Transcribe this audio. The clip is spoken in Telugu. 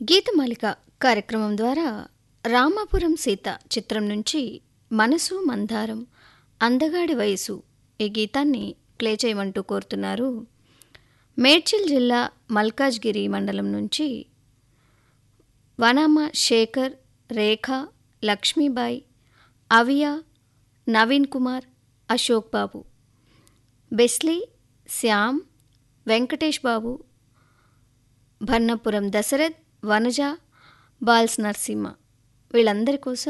గీతమాలిక కార్యక్రమం ద్వారా రామాపురం సీత చిత్రం నుంచి మనసు మందారం అందగాడి వయసు ఈ గీతాన్ని ప్లే చేయమంటూ కోరుతున్నారు మేడ్చల్ జిల్లా మల్కాజ్గిరి మండలం నుంచి వనామ శేఖర్ రేఖ లక్ష్మీబాయి అవియా నవీన్ కుమార్ అశోక్ బాబు బెస్లీ శ్యామ్ వెంకటేష్ బాబు భన్నపురం దశరథ్ వనజ బాల్స్ నరసింహ వీళ్ళందరి కోసం